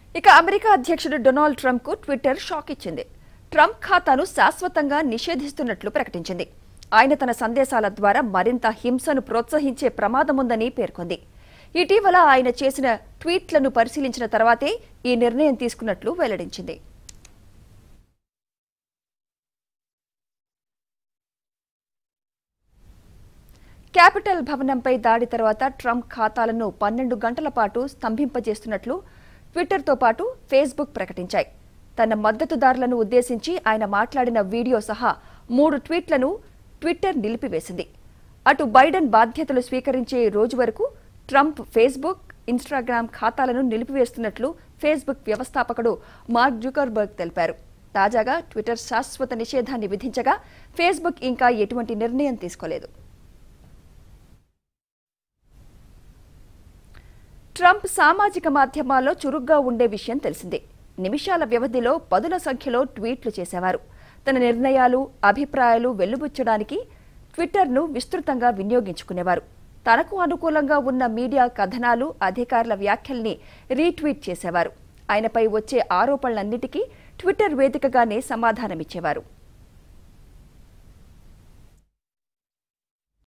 ఇక అమెరికా అధ్యక్షుడు Donald Trump కు ట్విట్టర్ షాక్ ఇచ్చింది ట్రంప్ ఖాతాను శాశ్వతంగా నిషేధిస్తున్నట్లు ప్రకటించింది ఆయన తన సందేశాల ద్వారా మరింత హింసను ప్రోత్సహించే ప్రమాదముందని పేర్కొంది ఇటీవల ఆయన చేసిన ట్వీట్లను పరిశీలించిన తర్వాతే ఈ నిర్ణయం తీసుకున్నట్లు వెల్లడించింది క్యాపిటల్ భవనంపై దాడి తర్వాత ట్రంప్ ఖాతాలను పన్నెండు గంటల పాటు స్తంభింపజేస్తున్నట్లు ట్విట్టర్తో పాటు ఫేస్బుక్ ప్రకటించాయి తన మద్దతుదారులను ఉద్దేశించి ఆయన మాట్లాడిన వీడియో సహా మూడు ట్వీట్లను ట్విట్టర్ నిలిపివేసింది అటు బైడెన్ బాధ్యతలు స్వీకరించే రోజు వరకు ట్రంప్ ఫేస్బుక్ ఇన్స్టాగ్రామ్ ఖాతాలను నిలిపివేస్తున్నట్లు ఫేస్బుక్ వ్యవస్థాపకుడు మార్క్ జుకర్బర్గ్ తెలిపారు తాజాగా ట్విట్టర్ శాశ్వత నిషేధాన్ని విధించగా ఫేస్బుక్ ఇంకా ఎటువంటి నిర్ణయం తీసుకోలేదు ట్రంప్ సామాజిక మాధ్యమాల్లో చురుగ్గా ఉండే విషయం తెలిసిందే నిమిషాల వ్యవధిలో పదుల సంఖ్యలో ట్వీట్లు చేసేవారు తన నిర్ణయాలు అభిప్రాయాలు వెల్లుబుచ్చడానికి ట్విట్టర్ను విస్తృతంగా వినియోగించుకునేవారు తనకు అనుకూలంగా ఉన్న మీడియా కథనాలు అధికారుల వ్యాఖ్యల్ని రీట్వీట్ చేసేవారు ఆయనపై వచ్చే ఆరోపణలన్నిటికీ ట్విట్టర్ వేదికగానే సమాధానమిచ్చేవారు